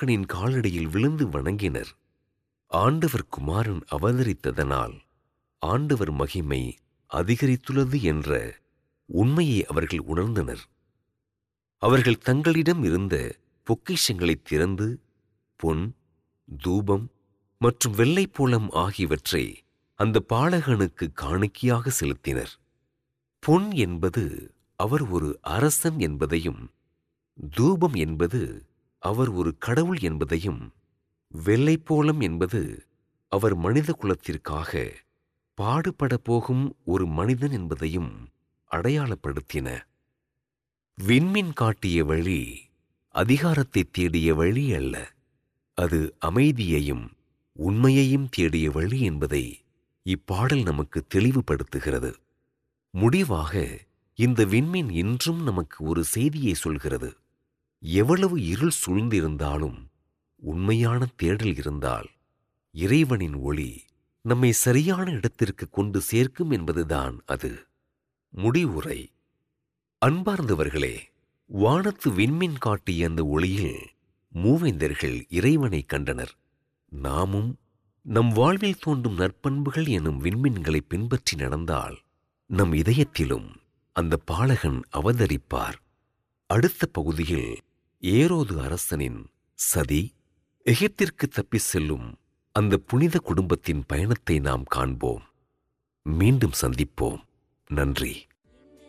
பாலகனின் காலடியில் விழுந்து வணங்கினர் ஆண்டவர் குமாரன் அவதரித்ததனால் ஆண்டவர் மகிமை அதிகரித்துள்ளது என்ற உண்மையை அவர்கள் உணர்ந்தனர் அவர்கள் தங்களிடம் இருந்த பொக்கிஷங்களைத் திறந்து பொன் தூபம் மற்றும் வெள்ளைப்போளம் ஆகியவற்றை அந்த பாலகனுக்கு காணிக்கையாக செலுத்தினர் பொன் என்பது அவர் ஒரு அரசன் என்பதையும் தூபம் என்பது அவர் ஒரு கடவுள் என்பதையும் வெள்ளைப்போளம் என்பது அவர் மனித குலத்திற்காக பாடுபட போகும் ஒரு மனிதன் என்பதையும் அடையாளப்படுத்தின விண்மீன் காட்டிய வழி அதிகாரத்தை தேடிய வழி அல்ல அது அமைதியையும் உண்மையையும் தேடிய வழி என்பதை இப்பாடல் நமக்கு தெளிவுபடுத்துகிறது முடிவாக இந்த விண்மீன் இன்றும் நமக்கு ஒரு செய்தியை சொல்கிறது எவ்வளவு இருள் சூழ்ந்திருந்தாலும் உண்மையான தேடல் இருந்தால் இறைவனின் ஒளி நம்மை சரியான இடத்திற்கு கொண்டு சேர்க்கும் என்பதுதான் அது முடிவுரை அன்பார்ந்தவர்களே வானத்து விண்மீன் காட்டிய அந்த ஒளியில் மூவேந்தர்கள் இறைவனை கண்டனர் நாமும் நம் வாழ்வில் தோன்றும் நற்பண்புகள் எனும் விண்மீன்களை பின்பற்றி நடந்தால் நம் இதயத்திலும் அந்த பாலகன் அவதரிப்பார் அடுத்த பகுதியில் ஏரோது அரசனின் சதி எகிப்திற்கு தப்பிச் செல்லும் அந்த புனித குடும்பத்தின் பயணத்தை நாம் காண்போம் மீண்டும் சந்திப்போம் நன்றி